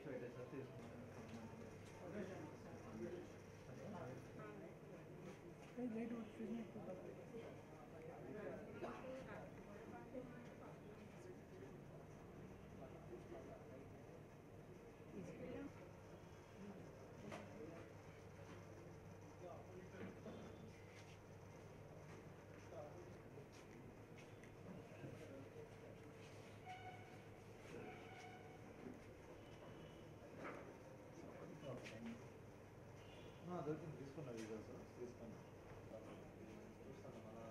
పెట్టేసి సార్ తీసుకున్నాను దొరికింది తీసుకున్నా వీడియోస్ తీసుకున్నా చూస్తాను మళ్ళా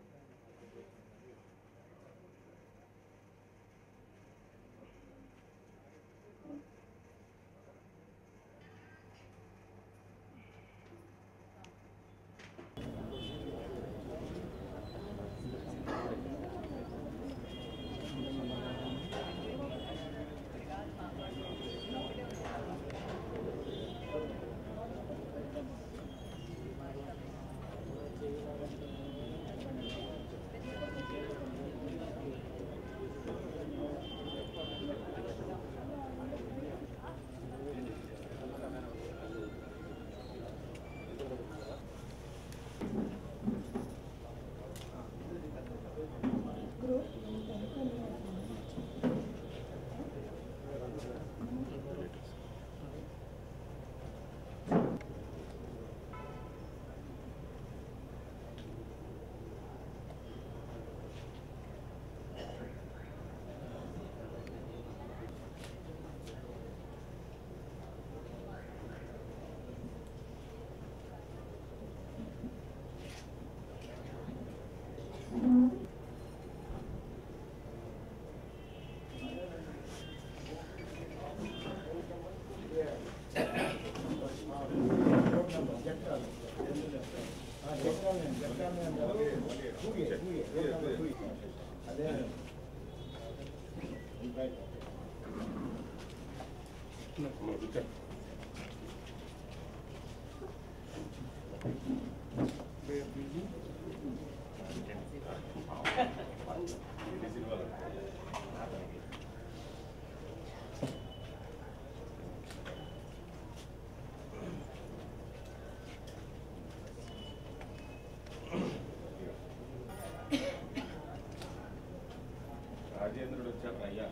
రాజేంద్రుడు వచ్చాక అయ్యా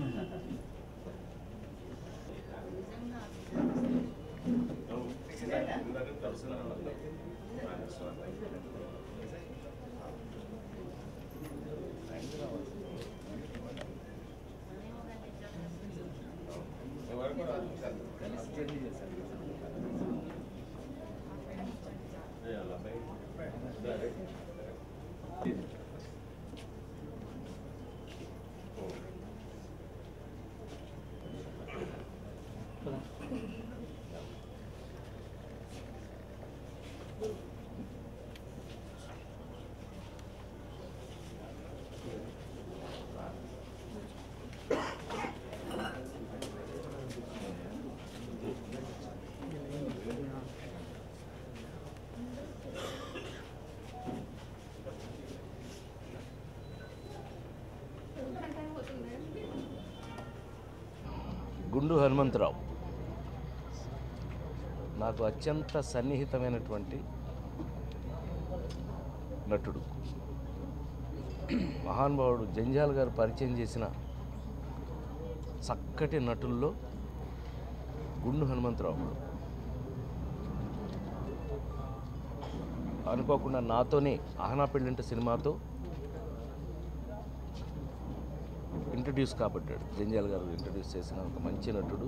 ఇందాక తలుసుకున్నాను ఎవరు కూడా జర్నీ చేశాను ఏ, అలా బయట. సరే. ఓ. గుండు హనుమంతరావు నాకు అత్యంత సన్నిహితమైనటువంటి నటుడు మహానుభావుడు జంజాల్ గారు పరిచయం చేసిన చక్కటి నటుల్లో గుండు హనుమంతరావు అనుకోకుండా నాతోనే ఆహనా పెళ్ళింట సినిమాతో ఇంట్రడ్యూస్ కాబట్టాడు జంజాల్ గారు ఇంట్రడ్యూస్ చేసిన ఒక మంచి నటుడు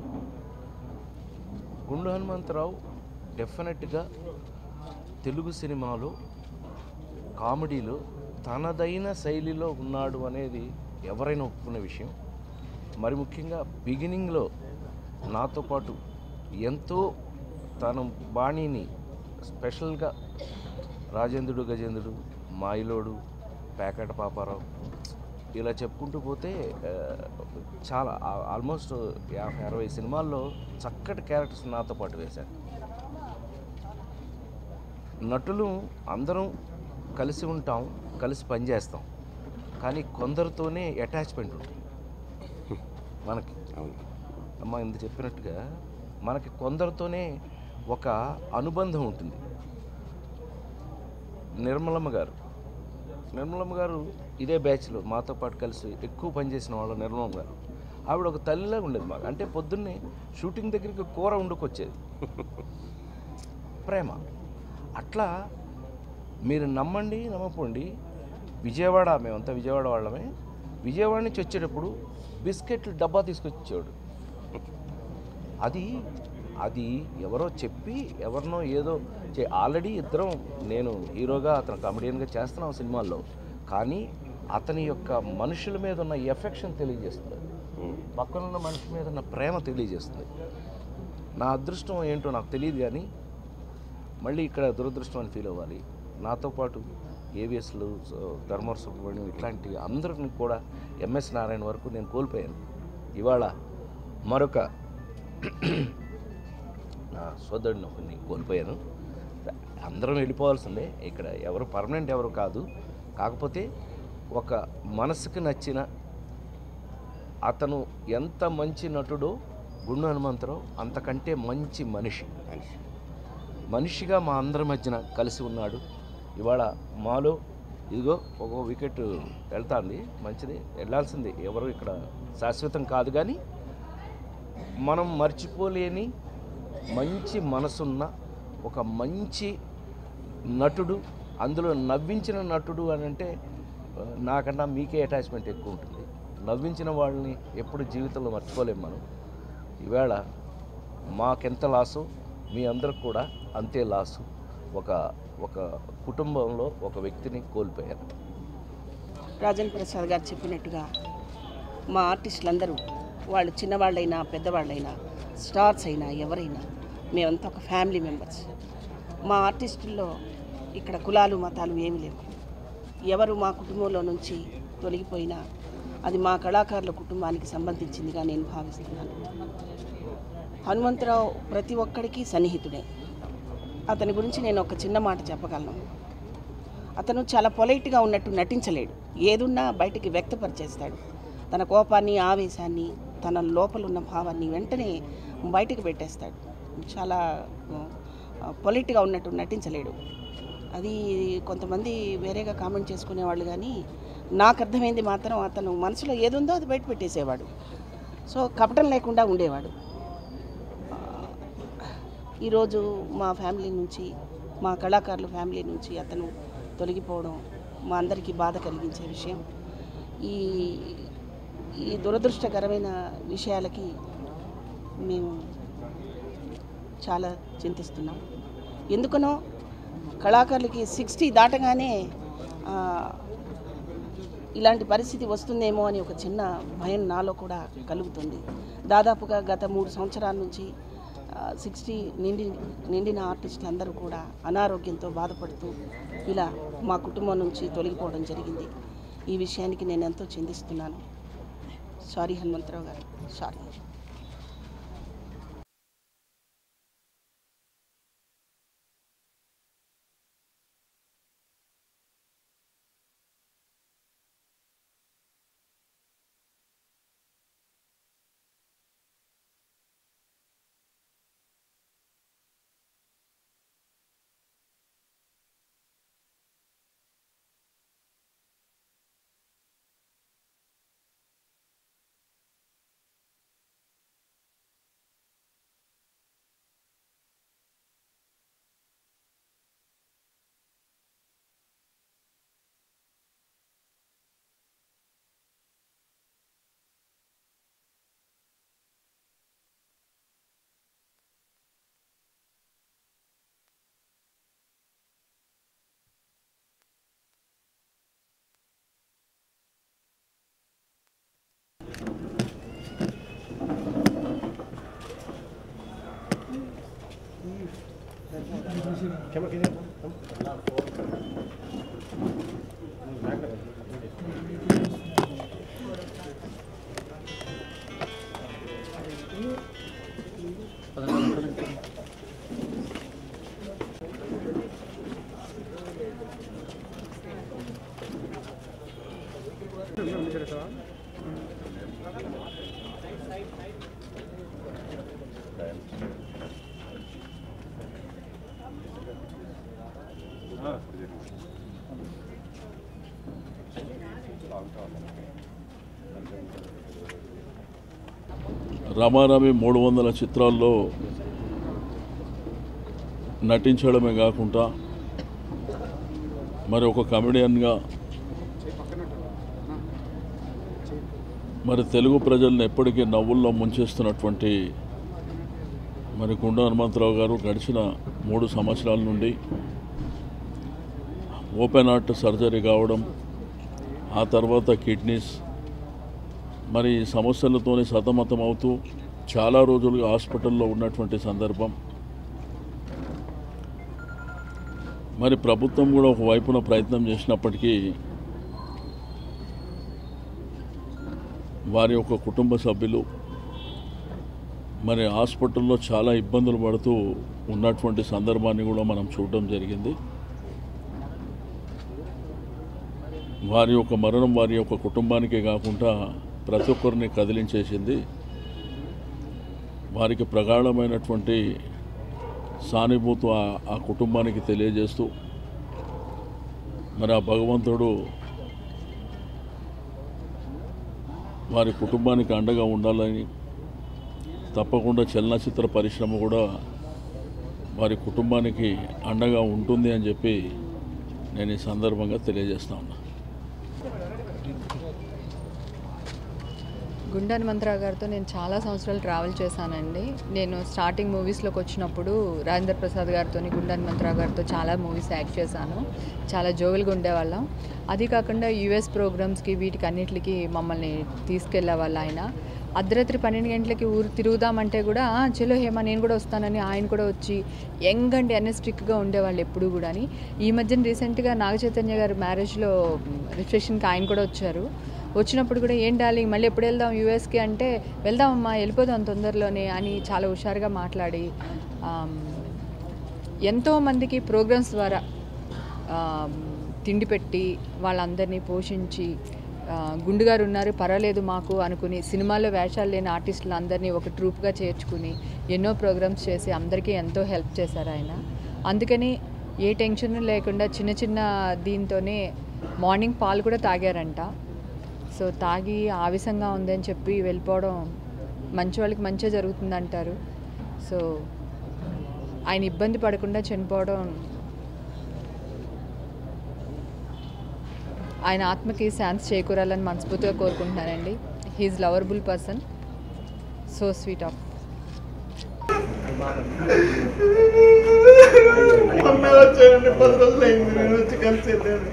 గుండు హనుమంతరావు డెఫినెట్గా తెలుగు సినిమాలో కామెడీలో తనదైన శైలిలో ఉన్నాడు అనేది ఎవరైనా ఒప్పుకునే విషయం మరి ముఖ్యంగా బిగినింగ్లో నాతో పాటు ఎంతో తన బాణీని స్పెషల్గా రాజేంద్రుడు గజేంద్రుడు మాయిలోడు పేకట పాపారావు ఇలా చెప్పుకుంటూ పోతే ఆ, చాలా ఆ- ఆల్మోస్ట్ యాభై అరవై సినిమాల్లో చక్కటి క్యారెక్టర్స్ నాతో పాటు వేశారు నటులు అందరం కలిసి ఉంటాం కలిసి పనిచేస్తాం కానీ కొందరితోనే అటాచ్మెంట్ ఉంటుంది మనకి అమ్మ ఇంత చెప్పినట్టుగా మనకి కొందరితోనే ఒక అనుబంధం ఉంటుంది నిర్మలమ్మ గారు నిర్మలమ్మ గారు ఇదే బ్యాచ్లో మాతో పాటు కలిసి ఎక్కువ పనిచేసిన వాళ్ళు నిర్మలమ్మ గారు ఆవిడ ఒక తల్లిలా ఉండేది మాకు అంటే పొద్దున్నే షూటింగ్ దగ్గరికి కూర వండుకొచ్చేది ప్రేమ అట్లా మీరు నమ్మండి నమ్మపోండి విజయవాడ మేమంతా విజయవాడ వాళ్ళమే విజయవాడ నుంచి వచ్చేటప్పుడు బిస్కెట్లు డబ్బా తీసుకొచ్చేవాడు అది అది ఎవరో చెప్పి ఎవరినో ఏదో చే ఆల్రెడీ ఇద్దరం నేను హీరోగా అతను కామెడియన్గా చేస్తున్నాం సినిమాల్లో కానీ అతని యొక్క మనుషుల మీద ఉన్న ఎఫెక్షన్ తెలియజేస్తుంది పక్కన ఉన్న మనిషి మీద ఉన్న ప్రేమ తెలియజేస్తుంది నా అదృష్టం ఏంటో నాకు తెలియదు కానీ మళ్ళీ ఇక్కడ దురదృష్టం అని ఫీల్ అవ్వాలి నాతో పాటు ఏవిఎస్లు ధర్మవర సుబ్రహ్మణ్యం ఇట్లాంటి అందరిని కూడా ఎంఎస్ నారాయణ వరకు నేను కోల్పోయాను ఇవాళ మరొక నా సోదరుడిని ఒకరిని కోల్పోయాను అందరం వెళ్ళిపోవాల్సిందే ఇక్కడ ఎవరు పర్మనెంట్ ఎవరు కాదు కాకపోతే ఒక మనసుకు నచ్చిన అతను ఎంత మంచి నటుడో గుండు హనుమంతరావు అంతకంటే మంచి మనిషి మనిషిగా మా అందరి మధ్యన కలిసి ఉన్నాడు ఇవాళ మాలో ఇదిగో ఒక వికెట్ వెళ్తాంది మంచిది వెళ్ళాల్సింది ఎవరు ఇక్కడ శాశ్వతం కాదు కానీ మనం మర్చిపోలేని మంచి మనసున్న ఒక మంచి నటుడు అందులో నవ్వించిన నటుడు అని అంటే ఆ, నాకన్నా మీకే అటాచ్మెంట్ ఎక్కువ ఉంటుంది నవ్వించిన వాళ్ళని ఎప్పుడు జీవితంలో మర్చిపోలేం మనం ఈవేళ మాకెంత లాసు మీ అందరికి కూడా అంతే లాసు ఒక ఒక కుటుంబంలో ఒక వ్యక్తిని కోల్పోయారు రాజన్ ప్రసాద్ గారు చెప్పినట్టుగా మా ఆర్టిస్టులందరూ వాళ్ళు చిన్నవాళ్ళైనా పెద్దవాళ్ళైనా స్టార్స్ అయినా ఎవరైనా మేమంతా ఒక ఫ్యామిలీ మెంబర్స్ మా ఆర్టిస్టుల్లో ఇక్కడ కులాలు మతాలు ఏమీ లేవు ఎవరు మా కుటుంబంలో నుంచి తొలగిపోయినా అది మా కళాకారుల కుటుంబానికి సంబంధించిందిగా నేను భావిస్తున్నాను హనుమంతరావు ప్రతి ఒక్కడికి సన్నిహితుడే అతని గురించి నేను ఒక చిన్న మాట చెప్పగలను అతను చాలా పొలైట్గా ఉన్నట్టు నటించలేడు ఏదున్నా బయటికి వ్యక్తపరిచేస్తాడు తన కోపాన్ని ఆవేశాన్ని తన లోపల ఉన్న భావాన్ని వెంటనే బయటికి పెట్టేస్తాడు చాలా పొలైట్గా ఉన్నట్టు నటించలేడు అది కొంతమంది వేరేగా కామెంట్ చేసుకునేవాళ్ళు కానీ నాకు అర్థమైంది మాత్రం అతను మనసులో ఏదుందో అది బయట పెట్టేసేవాడు సో కపటం లేకుండా ఉండేవాడు ఈరోజు మా ఫ్యామిలీ నుంచి మా కళాకారుల ఫ్యామిలీ నుంచి అతను తొలగిపోవడం మా అందరికీ బాధ కలిగించే విషయం ఈ ఈ దురదృష్టకరమైన విషయాలకి మేము చాలా చింతిస్తున్నాం ఎందుకనో కళాకారులకి సిక్స్టీ దాటగానే ఆ, ఇలాంటి పరిస్థితి వస్తుందేమో అని ఒక చిన్న భయం నాలో కూడా కలుగుతుంది దాదాపుగా గత మూడు సంవత్సరాల నుంచి సిక్స్టీ నిండి నిండిన ఆర్టిస్టులు అందరూ కూడా అనారోగ్యంతో బాధపడుతూ ఇలా మా కుటుంబం నుంచి తొలగిపోవడం జరిగింది ఈ విషయానికి నేను ఎంతో చింతిస్తున్నాను సారీ హనుమంతరావు గారు సారీ రమారమి మూడు వందల చిత్రాల్లో నటించడమే కాకుండా మరి ఒక కమెడియన్గా మరి తెలుగు ప్రజల్ని ఎప్పటికీ నవ్వుల్లో ముంచేస్తున్నటువంటి మరి గుండ హనుమంతరావు గారు గడిచిన మూడు సంవత్సరాల నుండి ఓపెన్ హార్ట్ సర్జరీ కావడం ఆ తర్వాత కిడ్నీస్ మరి ఈ సమస్యలతోనే సతమతం అవుతూ చాలా రోజులుగా హాస్పిటల్లో ఉన్నటువంటి సందర్భం మరి ప్రభుత్వం కూడా ఒక వైపున ప్రయత్నం చేసినప్పటికీ వారి యొక్క కుటుంబ సభ్యులు మరి హాస్పిటల్లో చాలా ఇబ్బందులు పడుతూ ఉన్నటువంటి సందర్భాన్ని కూడా మనం చూడడం జరిగింది వారి యొక్క మరణం వారి యొక్క కుటుంబానికే కాకుండా ప్రతి ఒక్కరిని కదిలించేసింది వారికి ప్రగాఢమైనటువంటి సానుభూతి ఆ- ఆ కుటుంబానికి తెలియజేస్తూ మరి ఆ భగవంతుడు వారి కుటుంబానికి అండగా ఉండాలని తప్పకుండా చలనచిత్ర పరిశ్రమ కూడా వారి కుటుంబానికి అండగా ఉంటుంది అని చెప్పి నేను ఈ సందర్భంగా తెలియజేస్తా ఉన్నా గుండె హనుమంతరావు గారితో నేను చాలా సంవత్సరాలు ట్రావెల్ చేశానండి నేను స్టార్టింగ్ మూవీస్లోకి వచ్చినప్పుడు రాజేంద్ర ప్రసాద్ గారితో గుండె హనుమంతరావు గారితో చాలా మూవీస్ యాక్ట్ చేశాను చాలా జోవిల్గా ఉండేవాళ్ళం అది కాకుండా యూఎస్ ప్రోగ్రామ్స్కి వీటికి అన్నిటికి మమ్మల్ని తీసుకెళ్ళేవాళ్ళు ఆయన అర్ధరాత్రి పన్నెండు గంటలకి ఊరు తిరుగుదామంటే కూడా "ఆ, చలో హేమ నేను కూడా వస్తానని ఆయన కూడా వచ్చి యంగ్ అండ్ ఎనర్జెటిక్గా ఉండేవాళ్ళు ఎప్పుడు కూడా ఈ మధ్యన రీసెంట్గా నాగ చైతన్య గారి మ్యారేజ్లో రిసెప్షన్కి ఆయన కూడా వచ్చారు వచ్చినప్పుడు కూడా ఏం డార్లింగ్ మళ్ళీ ఎప్పుడు వెళ్దాం యూఎస్కి అంటే వెళ్దామమ్మా వెళ్ళిపోదాం తొందరలోనే అని చాలా హుషారుగా మాట్లాడి ఆమ్, ఎంతో మందికి ప్రోగ్రామ్స్ ద్వారా ఆమ్, తిండి పెట్టి వాళ్ళందరినీ పోషించి ఆ, గుండు గారు ఉన్నారు పర్వాలేదు మాకు అనుకుని సినిమాలో వేషాలు లేని ఆర్టిస్టులు అందరినీ ఒక ట్రూప్గా చేర్చుకుని ఎన్నో ప్రోగ్రామ్స్ చేసి అందరికీ ఎంతో హెల్ప్ చేశారు ఆయన అందుకని ఏ టెన్షన్ లేకుండా చిన్న చిన్న దీంతోనే మార్నింగ్ పాలు కూడా తాగారంట సో తాగి ఆవేశంగా ఉందని చెప్పి వెళ్ళిపోవడం మంచి వాళ్ళకి మంచిగా జరుగుతుంది అంటారు సో ఆయన ఇబ్బంది పడకుండా చనిపోవడం ఆయన ఆత్మకి శాంతి చేకూరాలని మనస్ఫూర్తిగా కోరుకుంటున్నానండి he is lovable person so sweet of మొన్న వచ్చానండి పది రోజులు అయింది నేను వచ్చి కలిసి వెళ్ళాను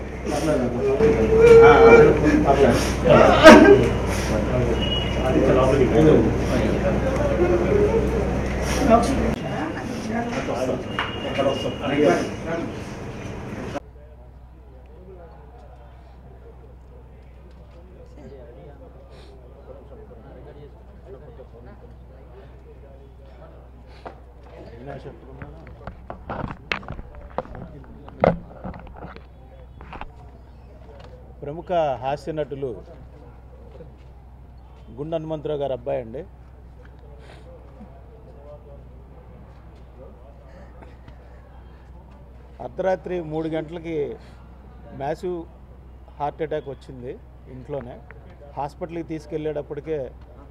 ప్రముఖ హాస్య నటులు గుండు హనుమంతరావు గారు అబ్బాయి అండి అర్ధరాత్రి మూడు గంటలకి మ్యాసివ్ హార్ట్ అటాక్ వచ్చింది ఇంట్లోనే హాస్పిటల్కి తీసుకెళ్ళేటప్పటికే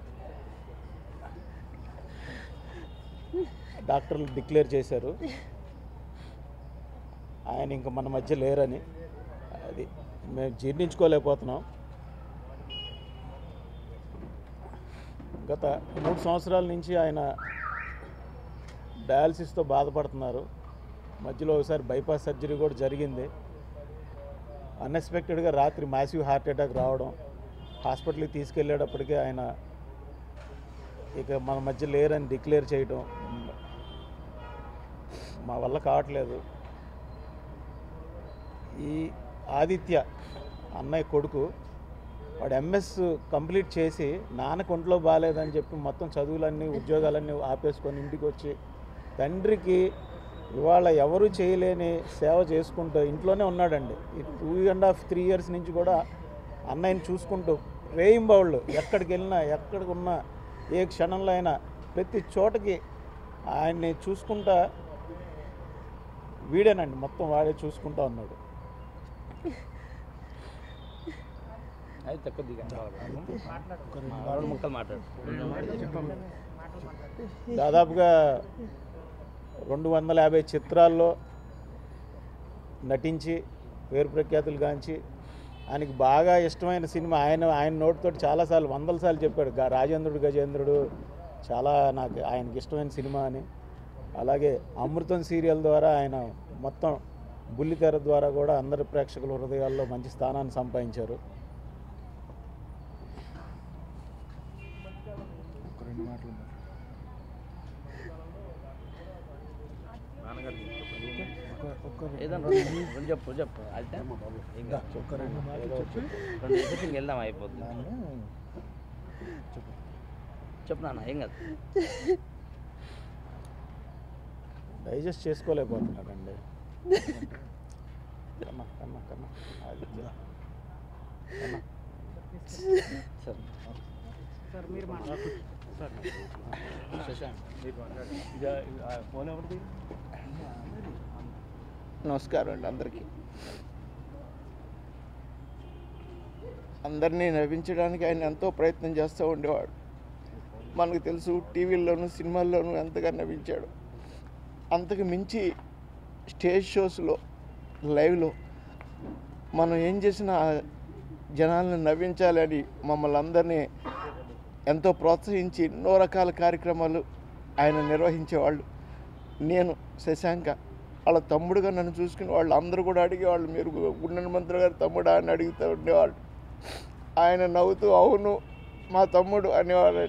డాక్టర్లు డిక్లేర్ చేశారు ఆయన ఇంకా మన మధ్య లేరని అది మేము జీర్ణించుకోలేకపోతున్నాం గత మూడు సంవత్సరాల నుంచి ఆయన డయాలసిస్తో బాధపడుతున్నారు మధ్యలో ఒకసారి బైపాస్ సర్జరీ కూడా జరిగింది అన్ఎక్స్పెక్టెడ్గా రాత్రి మ్యాసివ్ హార్ట్ అటాక్ రావడం హాస్పిటల్కి తీసుకెళ్ళేటప్పటికే ఆయన ఇక మన మధ్య లేరని డిక్లేర్ చేయడం మా వల్ల కావట్లేదు ఈ ఆదిత్య అన్నయ్య కొడుకు వాడు ఎంఎస్ కంప్లీట్ చేసి నాన్నకు ఒంట్లో బాగాలేదని చెప్పి మొత్తం చదువులన్నీ ఉద్యోగాలన్నీ ఆపేసుకొని ఇంటికి వచ్చి తండ్రికి ఇవాళ ఎవరు చేయలేని సేవ చేసుకుంటూ ఇంట్లోనే ఉన్నాడండి ఈ two and half three years నుంచి కూడా అన్నయ్యని చూసుకుంటూ రేయింబౌళ్ళు ఎక్కడికి వెళ్ళినా ఎక్కడికి ఉన్నా ఏ క్షణంలో అయినా ప్రతి చోటకి ఆయన్ని చూసుకుంటా వీడేనండి మొత్తం వాడే చూసుకుంటా ఉన్నాడు అయితే కొద్దిగా రెండు ముక్కలు మాట్లాడు దాదాపుగా రెండు వందల యాభై చిత్రాల్లో నటించి పేరు ప్రఖ్యాతులు గాంచి ఆయనకి బాగా ఇష్టమైన సినిమా ఆయన ఆయన నోటితో చాలాసార్లు వందల సార్లు చెప్పాడు గా- రాజేంద్రుడు గజేంద్రుడు చాలా నాకు ఆయనకి ఇష్టమైన సినిమా అని అలాగే అమృతం సీరియల్ ద్వారా ఆయన మొత్తం బుల్లితెర ద్వారా కూడా అందరి ప్రేక్షకుల హృదయాల్లో మంచి స్థానాన్ని సంపాదించారు ఏదన్నా రెండు రెండు చెప్పు చెప్పు అయితే ఇంకా రెండు నిమిషాలు వెళ్దాం అయిపోతుంది చెప్పు నాన్న ఏం కాదు డైజెస్ట్ చేసుకోలేకపోతున్నాడండి కన్నా కన్నా కన్నా ఆదిత్య కన్నా సరే ఫోన్ ఎవరిది నమస్కారం అండి అందరికీ అందరినీ నవ్వించడానికి ఆయన ఎంతో ప్రయత్నం చేస్తూ ఉండేవాడు మనకు తెలుసు టీవీల్లోనూ సినిమాల్లోనూ ఎంతగా నవ్వించాడు అంతకు మించి స్టేజ్ షోస్లో లైవ్లో మనం ఏం చేసినా జనాలను నవ్వించాలని మమ్మల్ని అందరినీ ఎంతో ప్రోత్సహించి ఎన్నో రకాల కార్యక్రమాలు ఆయన నిర్వహించేవాళ్ళు నేను శశాంక వాళ్ళ తమ్ముడుగా నన్ను చూసుకునే వాళ్ళు అందరూ కూడా అడిగేవాళ్ళు మీరు గుండెల మంత్రి గారు తమ్ముడా అని అడుగుతూ ఉండేవాళ్ళు ఆయన నవ్వుతూ అవును మా తమ్ముడు అనేవాళ్ళు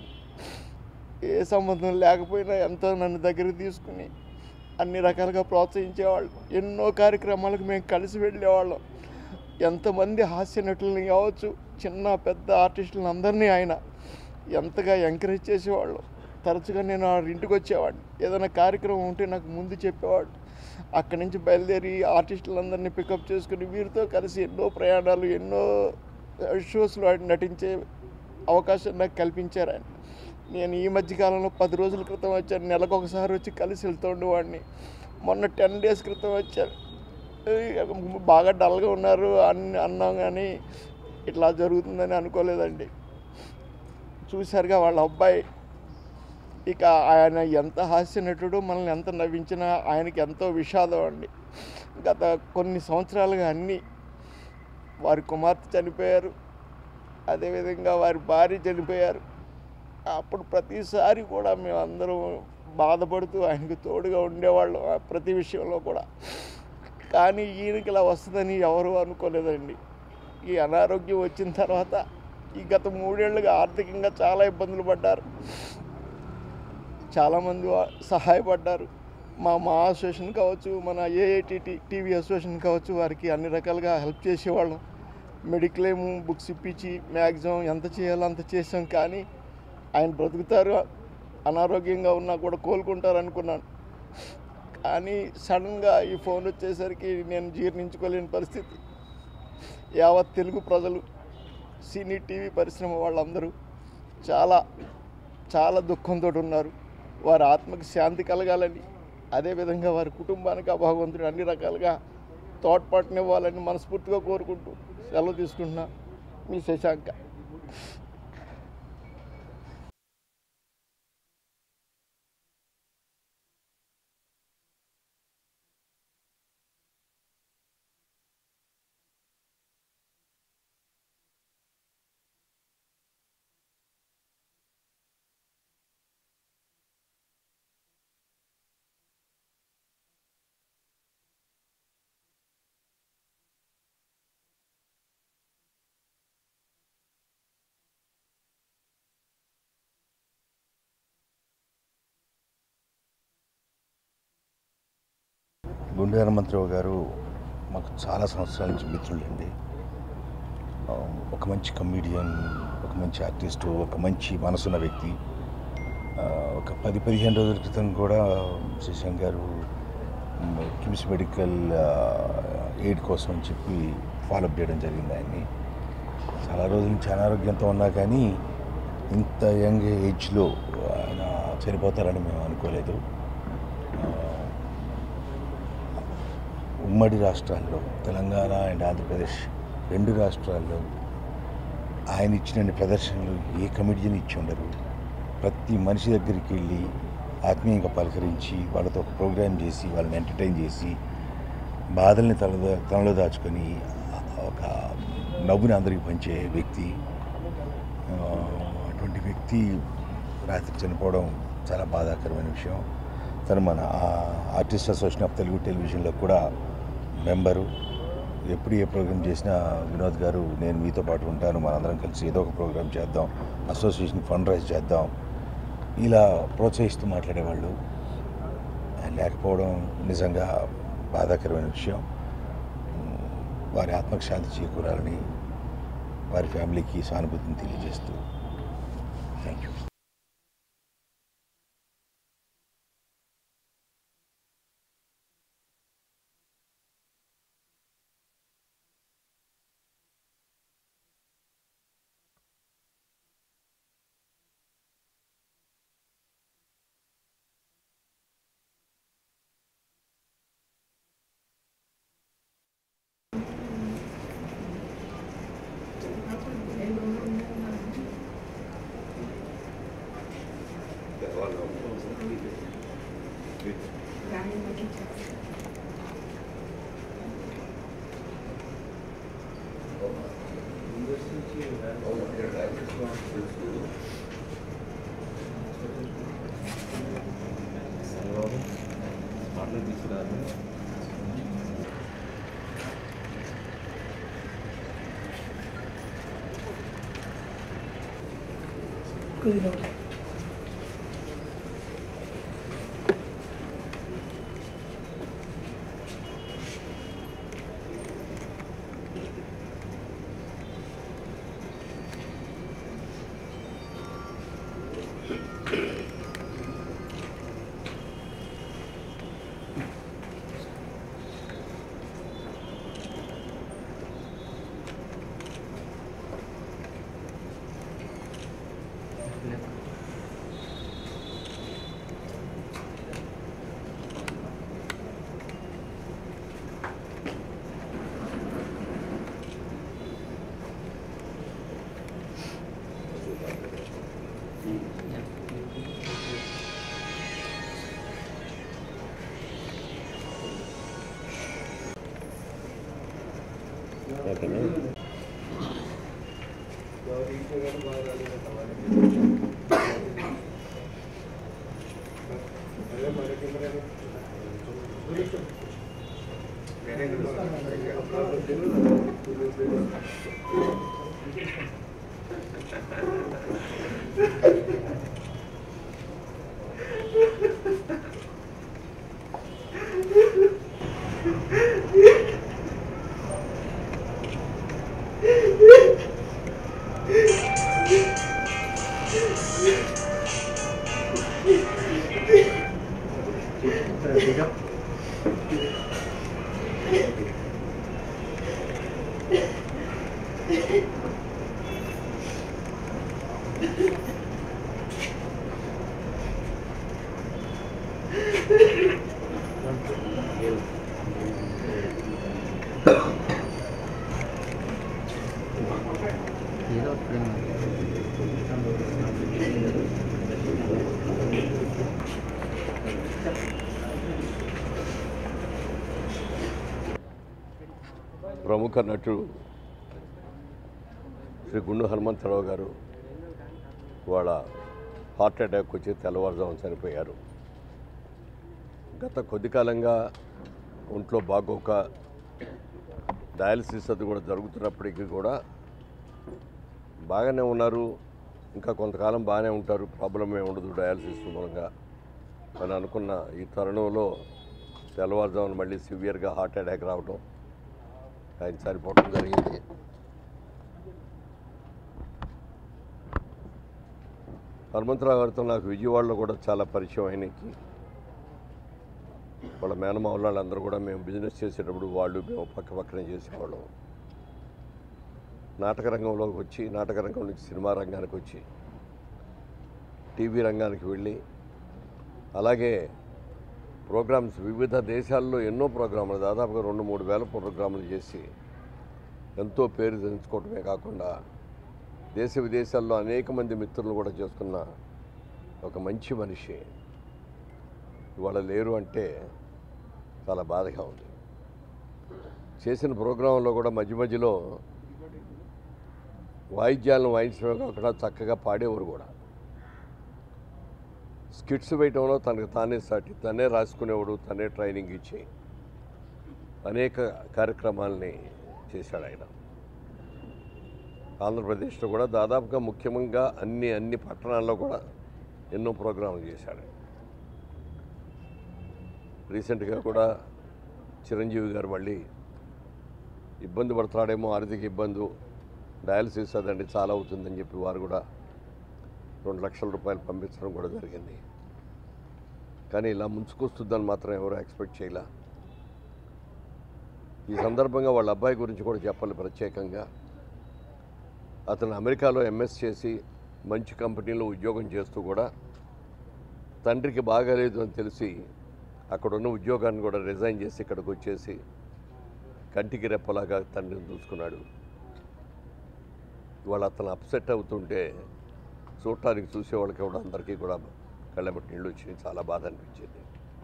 ఏ సంబంధం లేకపోయినా ఎంతో నన్ను దగ్గరికి తీసుకుని అన్ని రకాలుగా ప్రోత్సహించేవాళ్ళు ఎన్నో కార్యక్రమాలకు మేము కలిసి వెళ్ళేవాళ్ళం ఎంతమంది హాస్య నటులని కావచ్చు చిన్న పెద్ద ఆర్టిస్టులను అందరినీ ఆయన ఎంతగా ఎంకరేజ్ చేసేవాళ్ళు తరచుగా నేను ఆ ఇంటికి వచ్చేవాడిని ఏదైనా కార్యక్రమం ఉంటే నాకు ముందు చెప్పేవాడు అక్కడి నుంచి బయలుదేరి ఆర్టిస్టులందరినీ పికప్ చేసుకుని వీరితో కలిసి ఎన్నో ప్రయాణాలు ఎన్నో షోస్లో ఆయన నటించే అవకాశం నాకు కల్పించారు ఆయన నేను ఈ మధ్య కాలంలో పది రోజుల క్రితం వచ్చాను నెలకు ఒకసారి వచ్చి కలిసి వెళ్తూ ఉండేవాడిని మొన్న టెన్ డేస్ క్రితం వచ్చాను ఏయ్, బాగా డల్గా ఉన్నారు అని అన్నాం కానీ ఇట్లా జరుగుతుందని అనుకోలేదండి చూశారుగా వాళ్ళ అబ్బాయి ఇక ఆయన ఎంత హాస్య నటుడు మనల్ని ఎంత నవ్వించినా ఆయనకి ఎంతో విషాదం అండి గత కొన్ని సంవత్సరాలుగా అన్నీ వారి కుమార్తె చనిపోయారు అదేవిధంగా వారి భార్య చనిపోయారు అప్పుడు ప్రతిసారి కూడా మేమందరం బాధపడుతూ ఆయనకు తోడుగా ఉండేవాళ్ళం ఆ ప్రతి విషయంలో కూడా కానీ ఈయనకి ఇలా వస్తుందని ఎవరు అనుకోలేదండి ఈ అనారోగ్యం వచ్చిన తర్వాత ఈ గత మూడేళ్లుగా ఆర్థికంగా చాలా ఇబ్బందులు పడ్డారు చాలామంది వా- సహాయపడ్డారు మా మా అసోసియేషన్ కావచ్చు మన ఏఐటి టీవీ అసోసియేషన్ కావచ్చు వారికి అన్ని రకాలుగా హెల్ప్ చేసేవాళ్ళం మెడిక్లెయిమ్ బుక్స్ ఇప్పించి మ్యాక్సిమం ఎంత చేయాలో అంత చేసాం కానీ ఆయన బ్రతుకుతారు అనారోగ్యంగా ఉన్నా కూడా కోలుకుంటారు అనుకున్నాను కానీ సడన్గా ఈ ఫోన్ వచ్చేసరికి నేను జీర్ణించుకోలేని పరిస్థితి యావత్ తెలుగు ప్రజలు సినీ టీవీ పరిశ్రమ వాళ్ళందరూ చాలా చాలా దుఃఖంతో ఉన్నారు వారి ఆత్మకి శాంతి కలగాలని అదేవిధంగా వారి కుటుంబానికి ఆ భగవంతుడు అన్ని రకాలుగా తోడ్పాటునివ్వాలని మనస్ఫూర్తిగా కోరుకుంటూ సెలవు తీసుకుంటున్నా మీ శశాంక గుండె హనుమంతరావు గారు మాకు చాలా సంవత్సరాల నుంచి మిత్రులండి ఆ, ఒక మంచి కమీడియన్ ఒక మంచి ఆర్టిస్టు ఒక మంచి మనసున్న వ్యక్తి ఆ, ఒక పది పదిహేను రోజుల క్రితం కూడా శశాంక్ గారు మ్, కిమ్స్ మెడికల్ ఆ, ఎయిడ్ కోసం అని చెప్పి ఫాలోఅప్ చేయడం జరిగింది ఆయన్ని చాలా రోజుల నుంచి అనారోగ్యంతో ఉన్నా కానీ ఇంత యంగ్ ఏజ్లో ఆయన చనిపోతారని మేము అనుకోలేదు ఆ, ఉమ్మడి రాష్ట్రాల్లో తెలంగాణ అండ్ ఆంధ్రప్రదేశ్ రెండు రాష్ట్రాల్లో ఆయన ఇచ్చిన ప్రదర్శనలు ఏ కమిడియన్ ఇచ్చి ఉండరు ప్రతి మనిషి దగ్గరికి వెళ్ళి ఆత్మీయంగా పలకరించి వాళ్ళతో ఒక ప్రోగ్రామ్ చేసి వాళ్ళని ఎంటర్టైన్ చేసి బాధల్ని తల తనలో దాచుకొని ఒక నవ్వుని అందరికి పంచే వ్యక్తి ఆ, అటువంటి వ్యక్తి రాత్రి చనిపోవడం చాలా బాధాకరమైన విషయం తను మన ఆర్టిస్ట్ అసోసియేషన్ ఆఫ్ తెలుగు టెలివిజన్లో కూడా మెంబరు ఎప్పుడు ఏ ప్రోగ్రామ్ చేసినా వినోద్ గారు నేను మీతో పాటు ఉంటాను మనందరం కలిసి ఏదో ఒక ప్రోగ్రామ్ చేద్దాం అసోసియేషన్ ఫండ్ రైజ్ చేద్దాం ఇలా ప్రోత్సహిస్తూ మాట్లాడేవాళ్ళు ఆయన లేకపోవడం నిజంగా బాధాకరమైన విషయం ఉమ్, వారి ఆత్మకు శాంతి చేకూరాలని వారి ఫ్యామిలీకి సానుభూతిని తెలియజేస్తూ థ్యాంక్ యూ ప్రముఖ నటుడు శ్రీ గుండు హనుమంతరావు గారు వాళ్ళ హార్ట్ అటాక్ వచ్చి తెల్లవారుజామున చనిపోయారు గత కొద్ది కాలంగా ఒంట్లో బాగోక డయాలసిస్ అది కూడా జరుగుతున్నప్పటికీ కూడా బాగానే ఉన్నారు ఇంకా కొంతకాలం బాగానే ఉంటారు ప్రాబ్లం ఏమి ఉండదు డయాలసిస్ మూలంగా అని అనుకున్న ఈ తరుణంలో తెల్లవారుజామున మళ్ళీ సివియర్గా హార్ట్ అటాక్ రావడం ఆయన చనిపోవడం జరిగింది హనుమంతరావు గారితో నాకు విజయవాడలో కూడా చాలా పరిచయం ఆయనకి వాళ్ళ మేనమామ వాళ్ళందరూ కూడా మేము బిజినెస్ చేసేటప్పుడు వాళ్ళు మేము పక్క పక్కనే చేసేవాళ్ళం నాటక రంగంలోకి వచ్చి నాటక రంగం నుంచి సినిమా రంగానికి వచ్చి టీవీ రంగానికి వెళ్ళి అలాగే ప్రోగ్రామ్స్ వివిధ దేశాల్లో ఎన్నో ప్రోగ్రాములు దాదాపుగా రెండు మూడు వేల ప్రోగ్రాములు చేసి ఎంతో పేరు తెంచుకోవటమే కాకుండా దేశ విదేశాల్లో అనేక మంది మిత్రులను కూడా చేసుకున్న ఒక మంచి మనిషి ఇవాళ లేరు అంటే చాలా బాధగా ఉంది చేసిన ప్రోగ్రాంలో కూడా మధ్య మధ్యలో వాయిద్యాలను వాయించడమే కాకుండా చక్కగా పాడేవారు కూడా స్కిట్స్ వేయటంలో తనకు తానే సాటి తనే రాసుకునేవాడు తనే ట్రైనింగ్ ఇచ్చి అనేక కార్యక్రమాలని చేశాడు ఆయన ఆంధ్రప్రదేశ్లో కూడా దాదాపుగా ముఖ్యంగా అన్ని అన్ని పట్టణాల్లో కూడా ఎన్నో ప్రోగ్రాంలు చేశాడు రీసెంట్గా కూడా చిరంజీవి గారు మళ్ళీ ఇబ్బంది పడతాడేమో ఆర్థిక ఇబ్బంది డయాలసిస్ అదండి చాలా అవుతుందని చెప్పి వారు కూడా రెండు లక్షల రూపాయలు పంపించడం కూడా జరిగింది కానీ ఇలా ముంచుకొస్తుందని మాత్రం ఎవరు ఎక్స్పెక్ట్ చేయలే ఈ సందర్భంగా వాళ్ళ అబ్బాయి గురించి కూడా చెప్పాలి ప్రత్యేకంగా అతను అమెరికాలో ఎంఎస్ చేసి మంచి కంపెనీలో ఉద్యోగం చేస్తూ కూడా తండ్రికి బాగాలేదు అని తెలిసి అక్కడున్న ఉద్యోగాన్ని కూడా రిజైన్ చేసి ఇక్కడికి వచ్చేసి కంటికి రెప్పలాగా తండ్రిని చూసుకున్నాడు ఇవాళ అతను అప్సెట్ అవుతుంటే చూడటానికి చూసేవాళ్ళకి కూడా అందరికీ కూడా కళ్ళబట్టి నీళ్ళు వచ్చి చాలా బాధ అనిపించింది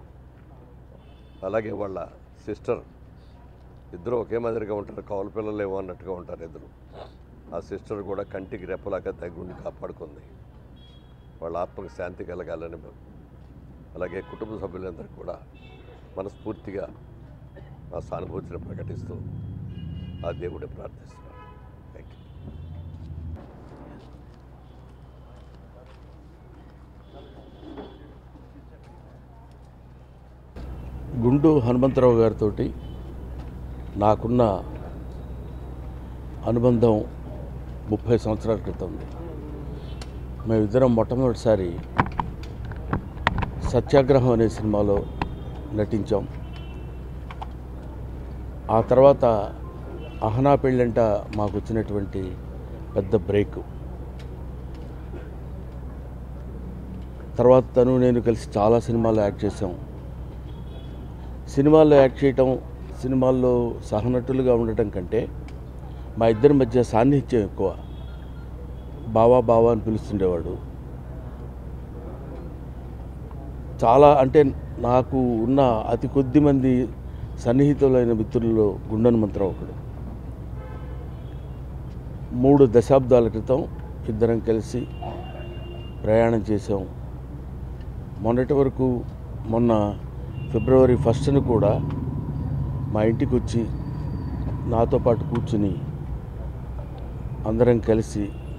అలాగే వాళ్ళ సిస్టర్ ఇద్దరు ఒకే మాదిరిగా ఉంటారు కౌలు పిల్లలు ఏమో అన్నట్టుగా ఉంటారు ఇద్దరు ఆ సిస్టర్ కూడా కంటికి రెప్పలాగా దగ్గరుండి కాపాడుకుంది వాళ్ళ ఆత్మకు శాంతి కలగాలని అలాగే కుటుంబ సభ్యులందరికీ కూడా మనస్ఫూర్తిగా ఆ సానుభూతిని ప్రకటిస్తూ ఆ దేవుడిని ప్రార్థిస్తున్నాను థ్యాంక్ యూ గుండు హనుమంతరావు గారితో నాకున్న అనుబంధం ముప్పై సంవత్సరాల క్రితం ఉంది మేమిద్దరం మొట్టమొదటిసారి సత్యాగ్రహం అనే సినిమాలో నటించాం ఆ తర్వాత అహనా పెళ్ళంట మాకు వచ్చినటువంటి పెద్ద బ్రేక్ తర్వాత తను నేను కలిసి చాలా సినిమాల్లో యాక్ట్ చేసాం సినిమాల్లో యాక్ట్ చేయటం సినిమాల్లో సహనటులుగా ఉండటం కంటే మా ఇద్దరి మధ్య సాన్నిహిత్యం ఎక్కువ బావా బావా అని పిలుస్తుండేవాడు చాలా అంటే నాకు ఉన్న అతి కొద్ది మంది సన్నిహితులైన మిత్రుల్లో గుండన్ మంత్రం ఒకడు మూడు దశాబ్దాల క్రితం ఇద్దరం కలిసి ప్రయాణం చేసాం మొన్నటి వరకు మొన్న ఫిబ్రవరి ఫస్ట్ని కూడా మా ఇంటికి వచ్చి నాతో పాటు కూర్చుని అందరం కలిసి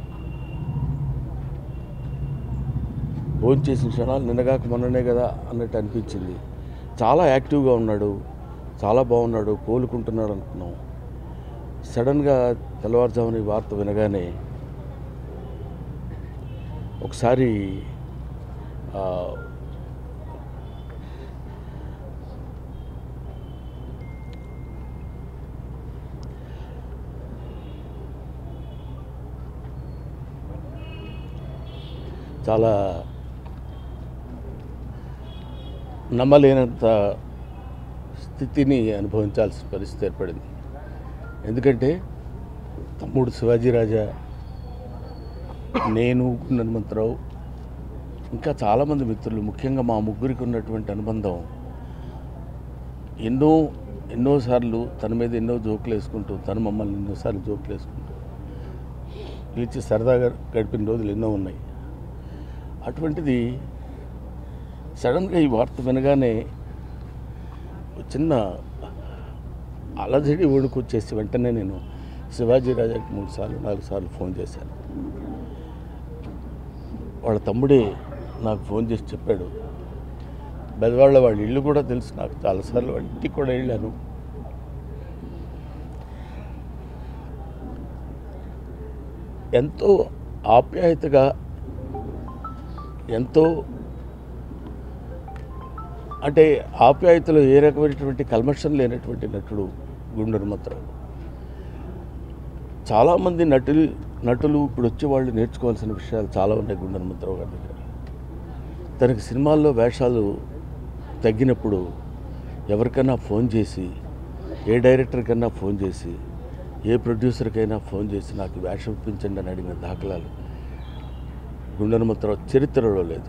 భోంచేసిన క్షణాలు నిన్నగాక మొన్ననే కదా అన్నట్టు అనిపించింది చాలా యాక్టివ్గా ఉన్నాడు చాలా బాగున్నాడు కోలుకుంటున్నాడు అనుకున్నాం సడన్గా తెల్లవారుజామున ఈ వార్త వినగానే ఒకసారి ఆ, చాలా నమ్మలేనంత స్థితిని అనుభవించాల్సిన పరిస్థితి ఏర్పడింది ఎందుకంటే తమ్ముడు శివాజీరాజా నేను హనుమంతరావు ఇంకా చాలామంది మిత్రులు ముఖ్యంగా మా ముగ్గురికి ఉన్నటువంటి అనుబంధం ఎన్నో ఎన్నోసార్లు తన మీద ఎన్నో జోకులు వేసుకుంటూ తను మమ్మల్ని ఎన్నోసార్లు జోకులు వేసుకుంటూ పిలిచి సరదాగా గడిపిన రోజులు ఎన్నో ఉన్నాయి అటువంటిది సడన్గా ఈ వార్త వినగానే ఒక చిన్న అలజడి ఊడుకొచ్చేసి వెంటనే నేను శివాజీ రాజాకి మూడు సార్లు నాలుగు సార్లు ఫోన్ చేశాను వాళ్ళ తమ్ముడే నాకు ఫోన్ చేసి చెప్పాడు బెదవాళ్ళ వాళ్ళ ఇల్లు కూడా తెలుసు నాకు చాలాసార్లు వాళ్ళ ఇంటికి కూడా వెళ్ళాను ఎంతో ఆప్యాయతగా ఎంతో అంటే ఆప్యాయతలో ఏ రకమైనటువంటి కల్మషం లేనటువంటి నటుడు గుండె హనుమంతరావు చాలామంది నటులు నటులు ఇప్పుడు వచ్చే వాళ్ళు నేర్చుకోవాల్సిన విషయాలు చాలా ఉన్నాయి గుండె హనుమంతరావు గారి దగ్గర తనకి సినిమాల్లో వేషాలు తగ్గినప్పుడు ఎవరికైనా ఫోన్ చేసి ఏ డైరెక్టర్ కన్నా ఫోన్ చేసి ఏ ప్రొడ్యూసర్కైనా ఫోన్ చేసి నాకు వేషం ఇప్పించండి అని అడిగిన దాఖలాలు గుండెనమంతరావు చరిత్రలో లేదు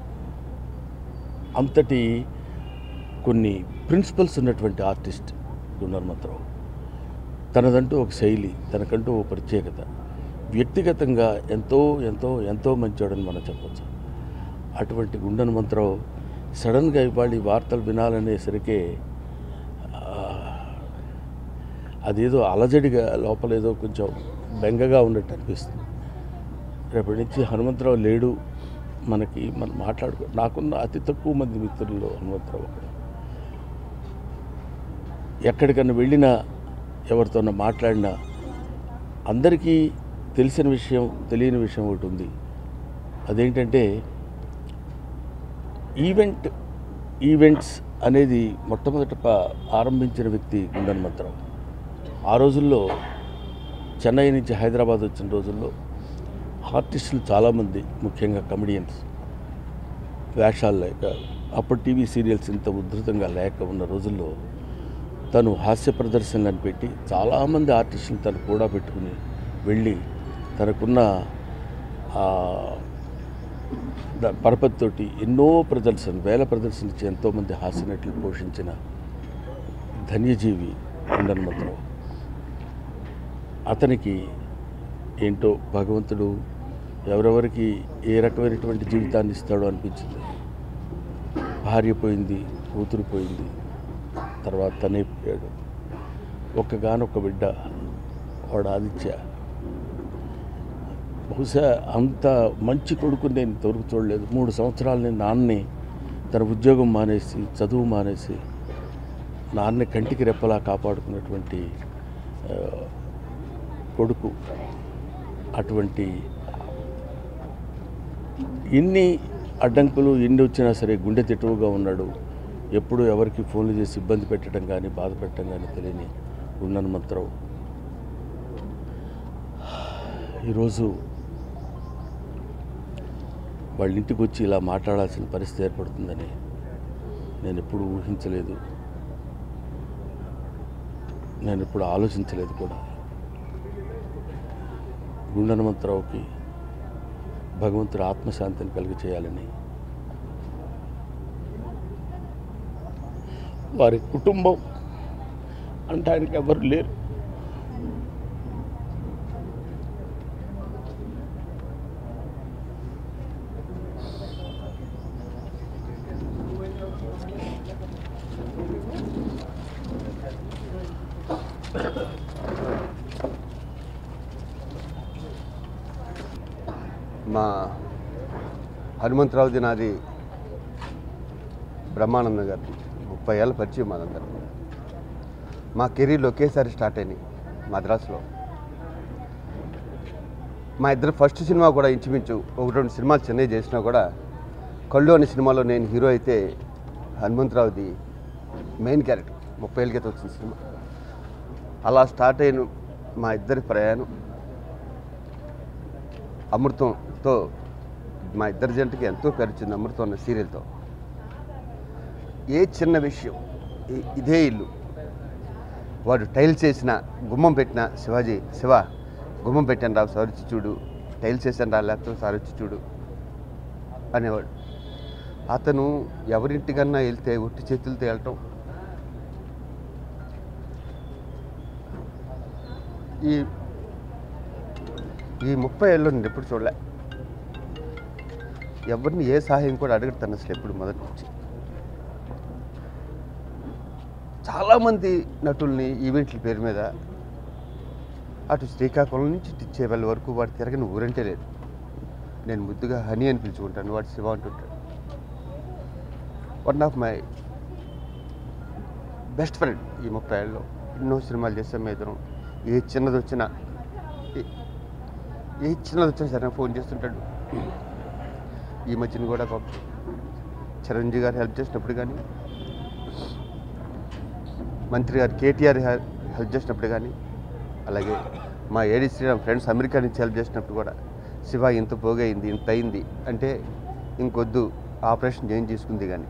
అంతటి కొన్ని ప్రిన్సిపల్స్ ఉన్నటువంటి ఆర్టిస్ట్ గుండెనమంతరావు తనదంటూ ఒక శైలి తనకంటూ ఒక ప్రత్యేకత వ్యక్తిగతంగా ఎంతో ఎంతో ఎంతో మంచోడని మనం చెప్పచ్చు అటువంటి గుండెనమంతరావు సడన్గా ఇవాళ ఈ వార్తలు వినాలనేసరికి ఆ, అదేదో అలజడిగా లోపల ఏదో కొంచెం బెంగగా ఉన్నట్టు అనిపిస్తుంది రేపటి నుంచి హనుమంతరావు లేడు మనకి మనం మాట్లాడుకో నాకున్న అతి తక్కువ మంది మిత్రుల్లో హనుమంతరావు ఒకడు ఎక్కడికన్నా వెళ్ళినా ఎవరితోనో మాట్లాడినా అందరికీ తెలిసిన విషయం తెలియని విషయం ఒకటి ఉంది అదేంటంటే ఈవెంట్ ఈవెంట్స్ అనేది మొట్టమొదట ప- ఆరంభించిన వ్యక్తి గుండె హనుమంతరావు ఆ రోజుల్లో చెన్నై నుంచి హైదరాబాద్ వచ్చిన రోజుల్లో ఆర్టిస్టులు చాలామంది ముఖ్యంగా కమెడియన్స్ వేషాలు లేక అప్పుడు టీవీ సీరియల్స్ ఇంత ఉధృతంగా లేక ఉన్న రోజుల్లో తను హాస్య ప్రదర్శనలను పెట్టి చాలామంది ఆర్టిస్టులు తను కూడా పెట్టుకుని వెళ్ళి తనకున్న ఆ, ద- పరపతితోటి ఎన్నో ప్రదర్శన వేల ప్రదర్శనలు ఇచ్చి ఎంతోమంది హాస్య నటులు పోషించిన ధన్యజీవి ఉండనమంతరావు అతనికి ఏంటో భగవంతుడు ఎవరెవరికి ఏ రకమైనటువంటి జీవితాన్ని ఇస్తాడో అనిపించింది భార్య పోయింది కూతురు పోయింది తర్వాత తనే పోయాడు ఒక్కగానొక్క బిడ్డ వాడు ఆదిత్య బహుశా అంత మంచి కొడుకు నేను ఇంతవరకు చూడలేదు మూడు సంవత్సరాలు నేను నాన్నని తన ఉద్యోగం మానేసి చదువు మానేసి నాన్నని కంటికి రెప్పలా కాపాడుకున్నటువంటి ఆ, కొడుకు అటువంటి ఎన్ని అడ్డంకులు ఎన్ని వచ్చినా సరే గుండె తిట్టువుగా ఉన్నాడు ఎప్పుడు ఎవరికి ఫోన్లు చేసి ఇబ్బంది పెట్టడం కానీ బాధ పెట్టడం కానీ తెలియని గుండెనమంతరావు ఈరోజు వాళ్ళ ఇంటికి వచ్చి ఇలా మాట్లాడాల్సిన పరిస్థితి ఏర్పడుతుందని నేను ఎప్పుడు ఊహించలేదు నేను ఎప్పుడు ఆలోచించలేదు కూడా గుండెనమంతరావుకి భగవంతుడు ఆత్మశాంతిని కలిగి చేయాలని వారి కుటుంబం అంటే ఆయనకి ఎవరు లేరు మా హనుమంతరావుది నాది బ్రహ్మానందం గారి ముప్పై ఏళ్ళ పరిచయం మాదందరం మా కెరీర్లు ఒకేసారి స్టార్ట్ అయినాయి మద్రాసులో మా ఇద్దరు ఫస్ట్ సినిమా కూడా ఇంచుమించు ఒకటి రెండు సినిమాలు చెన్నై చేసినా కూడా కళ్ళు అనే సినిమాలో నేను హీరో అయితే హనుమంతరావుది మెయిన్ క్యారెక్టర్ ముప్పై ఏళ్ళ క్రితం వచ్చిన సినిమా అలా స్టార్ట్ అయిన మా ఇద్దరి ప్రయాణం అమృతంతో మా ఇద్దరి జంటకి ఎంతో పరిచింది అమృతం అన్న సీరియల్తో ఏ చిన్న విషయం ఈ- ఇదే ఇల్లు వాడు టైల్స్ వేసిన గుమ్మం పెట్టిన శివాజీ శివ గుమ్మం పెట్టాను రా సార్ వచ్చి చూడు టైల్స్ వేసాను రా లేకపోతే సార్ వచ్చి చూడు అనేవాడు అతను ఎవరింటికన్నా వెళ్తే ఒట్టి చేతులతో వెళ్ళటం ఈ ఈ ముప్పై ఏళ్ళు నేను ఎప్పుడు చూడలే ఎవరిని ఏ సహాయం కూడా అడగడతాను అసలు ఎప్పుడు మొదటి నుంచి చాలామంది నటుల్ని ఈవెంట్ల పేరు మీద అటు శ్రీకాకుళం నుంచి టిచ్చేపల్లి వరకు వాడు తిరగని ఊరంటే లేదు నేను ముద్దుగా హనీ అని పిలుచుకుంటాను వాడు శివ అంటుంటాడు one of my best friend ఈ ముప్పై ఏళ్ళలో ఎన్నో సినిమాలు చేసాం మేము ఇద్దరం ఏ చిన్నది వచ్చినా ఏ- ఏ చిన్నది వచ్చినా సరే నాకు ఫోన్ చేస్తుంటాడు ఈ మధ్యన కూడా పాపం చిరంజీవి గారు హెల్ప్ చేసినప్పుడు కానీ మంత్రి గారు కేటీఆర్ హె- హెల్ప్ చేసినప్పుడు కానీ అలాగే మా ఏడి శ్రీరామ్ ఫ్రెండ్స్ అమెరికా నుంచి హెల్ప్ చేసినప్పుడు కూడా శివ ఇంత పోగైంది ఇంత అయింది అంటే ఇంకొద్దు ఆపరేషన్ చేంజ్ చేసుకుంది కానీ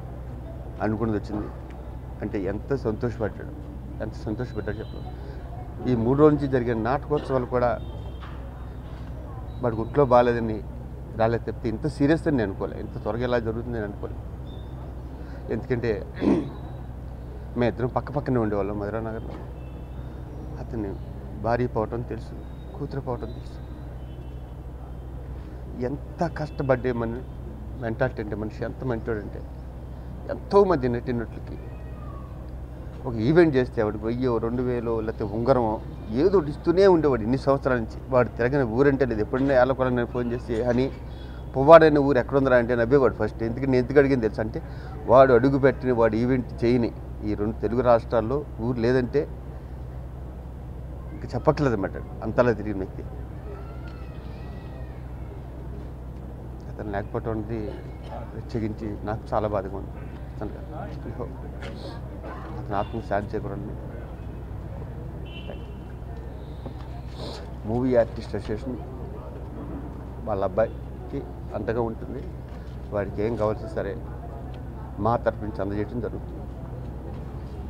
అనుకున్నది వచ్చింది అంటే ఎంత సంతోషపడ్డాడు ఎంత సంతోషపడ్డాడు చెప్పు ఈ మూడు రోజుల నుంచి జరిగిన నాటకోత్సవాలు కూడా వాడి గుట్లో బాగాలేదని రాలేదు తప్పితే ఇంత సీరియస్ అని నేను అనుకోలే ఇంత త్వరగా ఇలా జరుగుతుంది నేను అనుకోలేదు ఎందుకంటే మేము ఇద్దరం పక్క పక్కనే ఉండేవాళ్ళం మధురానగర్లో అతన్ని భార్య పోవటం తెలుసు కూతురు పోవటం తెలుసు ఎంత కష్టపడ్డే మన మెంటాలిటీ అంటే మనిషి ఎంత మంచోడంటే ఎంతోమంది నటినట్లకి ఒక ఈవెంట్ చేస్తే వాడికి వెయ్యో రెండు వేలు లేకపోతే ఉంగరమో ఏదో ఒకటి ఇస్తూనే ఉండేవాడు ఇన్ని సంవత్సరాల నుంచి వాడు తిరగని ఊరంటే లేదు ఎప్పుడైనా ఏళ్ళ కూడా నేను ఫోన్ చేసి అని పువ్వాడైన ఊరు ఎక్కడుందిరా అంటే నవ్వేవాడు ఫస్ట్ ఎందుకంటే నేను ఎందుకు అడిగింది తెలుసు అంటే వాడు అడుగు పెట్టిన వాడు ఈవెంట్ చేయని ఈ రెండు తెలుగు రాష్ట్రాల్లో ఊరు లేదంటే ఇంకా చెప్పట్లేదు అన్నమాట అంతలా తిరిగిన వ్యక్తి అతను లేకపోవటం అనేది ప్రత్యేకించి నాకు చాలా బాధగా ఉంది అతను అతను ఆత్మ శాంతి చేకూరని మూవీ ఆర్టిస్ట్ అసోసియేషన్ వాళ్ళ అబ్బాయికి అంతగా ఉంటుంది వాడికి ఏం కావాల్సి సరే మా తరపు నుంచి అందజేయడం జరుగుతుంది